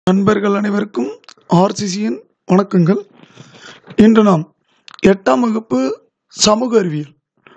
நண்பர்கள் அனைவருக்கும் ஆர்சிசியின் வணக்கங்கள் இன்று நாம் எட்டாம் வகுப்பு சமூக அறிவியல்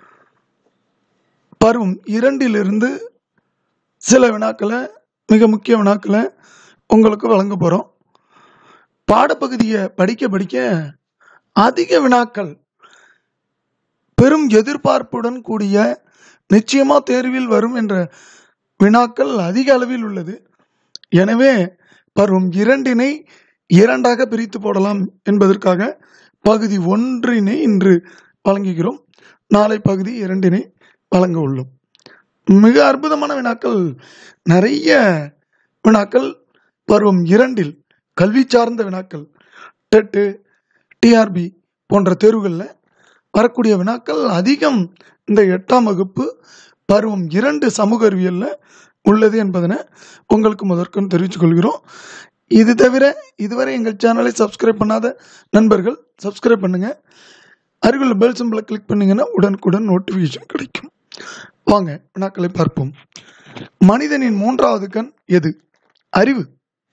பருவம் இரண்டிலிருந்து சில வினாக்களை மிக முக்கிய வினாக்களை உங்களுக்கு வழங்க போகிறோம் பாடப்பகுதியை படிக்க படிக்க அதிக வினாக்கள் பெரும் எதிர்பார்ப்புடன் கூடிய நிச்சயமா தேர்வில் வரும் என்ற வினாக்கள் அதிக அளவில் உள்ளது எனவே பருவம் இரண்டினை இரண்டாக பிரித்து போடலாம் என்பதற்காக பகுதி ஒன்றினை இன்று வழங்குகிறோம் நாளை பகுதி இரண்டினை வழங்க உள்ளோம் மிக அற்புதமான வினாக்கள் நிறைய வினாக்கள் பருவம் இரண்டில் கல்வி சார்ந்த வினாக்கள் டெட்டு டிஆர்பி போன்ற தேர்வுகளில் வரக்கூடிய வினாக்கள் அதிகம் இந்த எட்டாம் வகுப்பு பருவம் இரண்டு சமூக அறிவியலில் உள்ளது என்பதனை உங்களுக்கு முதற்கொண்டு தெரிவித்துக் கொள்கிறோம் இது தவிர இதுவரை எங்கள் சேனலை சப்ஸ்கிரைப் பண்ணாத நண்பர்கள் சப்ஸ்கிரைப் பண்ணுங்க அருகில் பெல் சிம்பிளை கிளிக் பண்ணீங்கன்னா உடனுக்குடன் நோட்டிஃபிகேஷன் கிடைக்கும் வாங்க வினாக்களை பார்ப்போம் மனிதனின் மூன்றாவது கண் எது அறிவு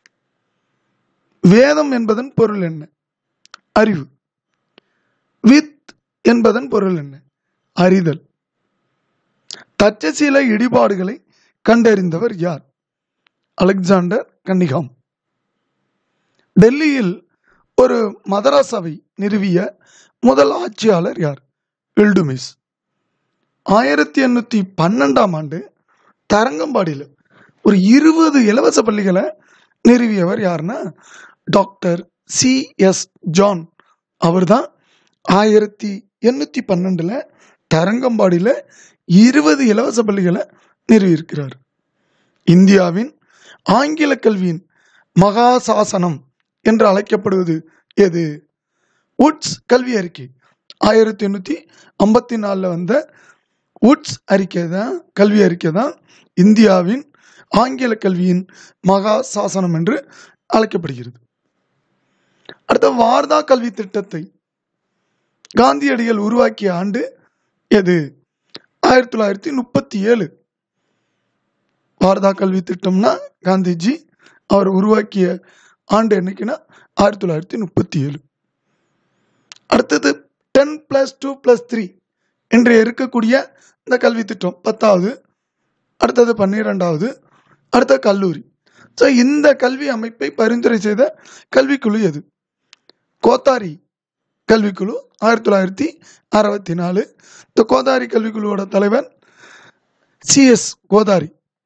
வேதம் என்பதன் பொருள் என்ன அறிவு வித் என்பதன் பொருள் என்ன அறிதல் தட்சசீல இடிபாடுகளை கண்டறிந்தவர் யார் அலெக்சாண்டர் கன்னிகாம் டெல்லியில் ஒரு மதராசாவை நிறுவிய முதல் ஆட்சியாளர் யார் இல்டுமிஸ் ஆயிரத்தி எண்ணூற்றி பன்னெண்டாம் ஆண்டு தரங்கம்பாடியில் ஒரு இருபது இலவச பள்ளிகளை நிறுவியவர் யாருன்னா டாக்டர் சி எஸ் ஜான் அவர் தான் ஆயிரத்தி எண்ணூற்றி பன்னெண்டில் தரங்கம்பாடியில் இருபது இலவச பள்ளிகளை நிறுவியிருக்கிறார் இந்தியாவின் ஆங்கில கல்வியின் மகா சாசனம் என்று அழைக்கப்படுவது எது உட்ஸ் கல்வி அறிக்கை ஆயிரத்தி எண்ணூற்றி ஐம்பத்தி நாலில் வந்த உட்ஸ் அறிக்கை தான் கல்வி அறிக்கை தான் இந்தியாவின் ஆங்கில கல்வியின் மகா சாசனம் என்று அழைக்கப்படுகிறது அடுத்த வார்தா கல்வி திட்டத்தை காந்தியடிகள் உருவாக்கிய ஆண்டு எது ஆயிரத்தி தொள்ளாயிரத்தி முப்பத்தி ஏழு வாரதா கல்வி திட்டம்னா காந்திஜி அவர் உருவாக்கிய ஆண்டு என்னைக்குன்னா ஆயிரத்தி தொள்ளாயிரத்தி முப்பத்தி ஏழு அடுத்தது ten plus two plus three என்று இருக்கக்கூடிய இந்த கல்வி திட்டம் பத்தாவது அடுத்தது பன்னிரெண்டாவது அடுத்த கல்லூரி ஸோ இந்த கல்வி அமைப்பை பரிந்துரை செய்த கல்விக்குழு எது கோத்தாரி கல்விக்குழு ஆயிரத்தி தொள்ளாயிரத்தி அறுபத்தி நாலு இந்த கோதாரி கல்விக்குழுவோட தலைவர் சிஎஸ் கோதாரி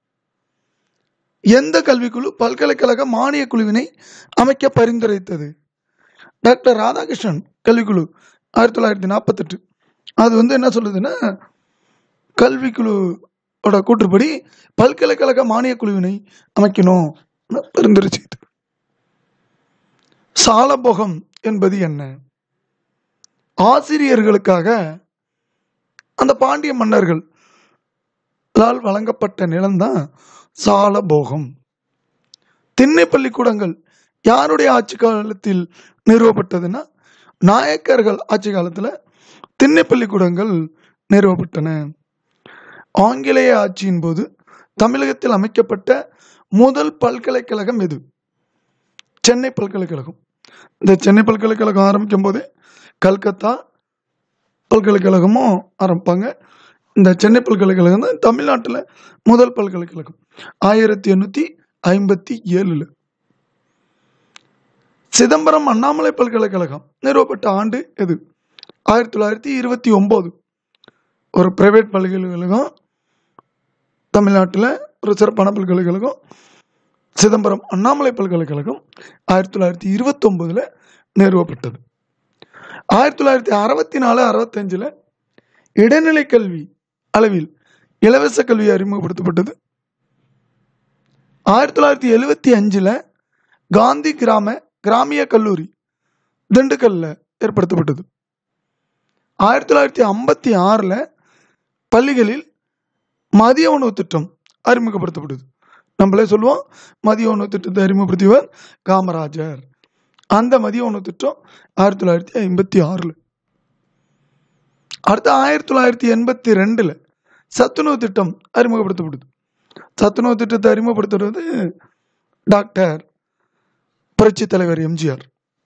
எந்த கல்விக்குழு பல்கலைக்கழக மானிய குழுவினை அமைக்க பரிந்துரைத்தது டாக்டர் ராதாகிருஷ்ணன் கல்விக்குழு ஆயிரத்தி தொள்ளாயிரத்தி நாற்பத்தெட்டு அது வந்து என்ன சொல்லுதுன்னா கல்விக்குழுவோட கூற்றுப்படி பல்கலைக்கழக மானிய குழுவினை அமைக்கணும் பரிந்துரை செய்து சாலபோகம் என்பது என்ன ஆசிரியர்களுக்காக அந்த பாண்டிய மன்னர்கள் வழங்கப்பட்ட நிலம்தான் சாலபோகம் திண்ணை பள்ளிக்கூடங்கள் யாருடைய ஆட்சி காலத்தில் நிறுவப்பட்டதுன்னா நாயக்கர்கள் ஆட்சி காலத்தில் திண்ணை பள்ளிக்கூடங்கள் நிறுவப்பட்டன ஆங்கிலேய ஆட்சியின் போது தமிழகத்தில் அமைக்கப்பட்ட முதல் பல்கலைக்கழகம் எது சென்னை பல்கலைக்கழகம் இந்த சென்னை பல்கலைக்கழகம் ஆரம்பிக்கும் போதே கல்கத்தா பல்கலைக்கழகமும் ஆரம்பிப்பாங்க இந்த சென்னை பல்கலைக்கழகம் தான் தமிழ்நாட்டில் முதல் பல்கலைக்கழகம் ஆயிரத்தி எண்ணூற்றி ஐம்பத்தி ஏழில் சிதம்பரம் அண்ணாமலை பல்கலைக்கழகம் நிறுவப்பட்ட ஆண்டு எது ஆயிரத்தி தொள்ளாயிரத்தி இருபத்தி ஒம்பது ஒரு பிரைவேட் பல்கலைக்கழகம் தமிழ்நாட்டில் ஒரு சிறப்பான பல்கலைக்கழகம் சிதம்பரம் அண்ணாமலை பல்கலைக்கழகம் ஆயிரத்தி தொள்ளாயிரத்தி இருபத்தொம்போதில் நிறுவப்பட்டது ஆயிரத்தி தொள்ளாயிரத்தி அறுபத்தி நாலு அறுபத்தஞ்சில் இடைநிலை கல்வி அளவில் இலவச கல்வி அறிமுகப்படுத்தப்பட்டது ஆயிரத்தி தொள்ளாயிரத்தி எழுவத்தி அஞ்சில் காந்தி கிராம கிராமிய கல்லூரி திண்டுக்கல்ல ஏற்படுத்தப்பட்டது ஆயிரத்தி தொள்ளாயிரத்தி ஐம்பத்தி ஆறில் பள்ளிகளில் மதிய உணவு திட்டம் அறிமுகப்படுத்தப்பட்டது நம்மளே சொல்லுவோம் மதிய உணவு திட்டத்தை அறிமுகப்படுத்தியவர் காமராஜர் அந்த மதிய உணவு திட்டம் ஆயிரத்தி தொள்ளாயிரத்தி ஐம்பத்தி ஆறில் அடுத்து ஆயிரத்தி தொள்ளாயிரத்தி எண்பத்தி ரெண்டில் சத்துணவு திட்டம் அறிமுகப்படுத்தப்படுது சத்துணவு திட்டத்தை அறிமுகப்படுத்துறது டாக்டர் புரட்சி தலைவர் எம்ஜிஆர்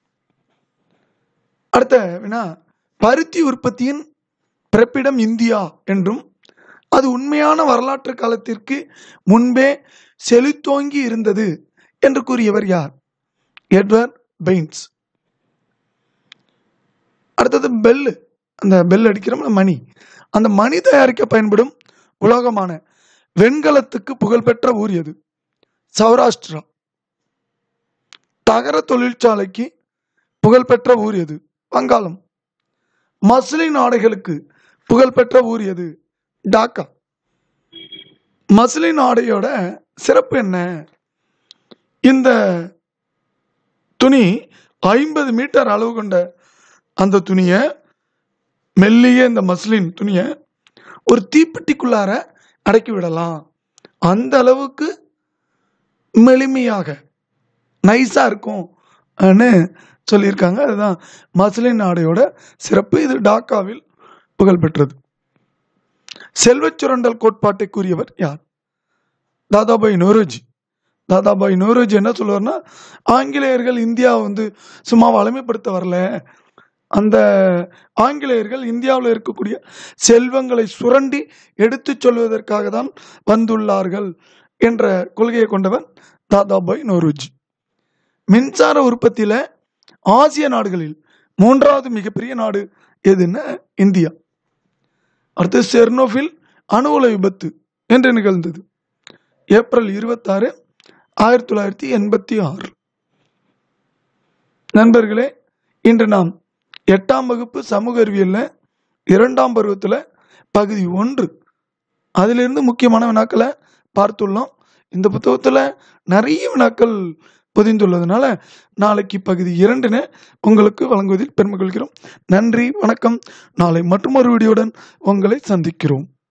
அடுத்த வினா பருத்தி உற்பத்தியின் பிறப்பிடம் இந்தியா என்றும் அது உண்மையான வரலாற்று காலத்திற்கு முன்பே செழித்தோங்கி இருந்தது என்று கூறியவர் யார் எட்வர்ட் பெயின்ஸ் அடுத்தது பெல்லு அந்த பெல் அடிக்கிறோம்ல மணி அந்த மணி தயாரிக்க பயன்படும் உலோகமான வெண்கலத்துக்கு புகழ்பெற்ற ஊர் எது சௌராஷ்டிரா தகர தொழிற்சாலைக்கு புகழ்பெற்ற ஊர் எது வங்காளம் மஸ்லின் ஆடைகளுக்கு புகழ்பெற்ற ஊர் எது டாக்கா மஸ்லின் ஆடையோட சிறப்பு என்ன இந்த துணி ஐம்பது மீட்டர் அளவு கொண்ட அந்த துணியை மெல்லிய இந்த மஸ்லின் துணியை ஒரு தீப்பெட்டிக்குள்ளார அடக்கி விடலாம் அந்த அளவுக்கு மெளிமையாக நைஸா இருக்கும் ன்னு சொல்லியிருக்காங்க அதுதான் மஸ்லின் ஆடையோட சிறப்பு இது டாக்காவில் புகழ்பெற்றது செல்வச் சுரண்டல் கோட்பாட்டை கூறியவர் யார் தாதாபாய் நோரோஜி தாதாபாய் நோரோஜி என்ன சொல்லுவார்னா ஆங்கிலேயர்கள் இந்தியாவை வந்து சும்மா வலிமைப்படுத்த வரல அந்த ஆங்கிலேயர்கள் இந்தியாவில் இருக்கக்கூடிய செல்வங்களை சுரண்டி எடுத்துச் சொல்வதற்காக தான் வந்துள்ளார்கள் என்ற கொள்கையை கொண்டவர் தாதாபாய் நோரோஜி மின்சார உற்பத்தியில ஆசிய நாடுகளில் மூன்றாவது மிகப்பெரிய நாடு எதுன்னா இந்தியா அடுத்து செர்னோஃபில் அணு உலை விபத்து என்று நிகழ்ந்தது ஏப்ரல் இருபத்தாறு ஆயிரத்தி தொள்ளாயிரத்தி எண்பத்தி ஆறு நண்பர்களே இன்று நாம் எட்டாம் வகுப்பு சமூக அறிவியல்ல இரண்டாம் பருவத்தில் பகுதி ஒன்று அதிலிருந்து முக்கியமான வினாக்களை பார்த்துள்ளோம் இந்த புத்தகத்தில் நிறைய வினாக்கள் பொதிந்துள்ளதுனால நாளைக்கு பகுதி இரண்டுன்னு உங்களுக்கு வழங்குவதில் பெருமை கொள்கிறோம் நன்றி வணக்கம் நாளை மற்றொரு வீடியோடன் உங்களை சந்திக்கிறோம்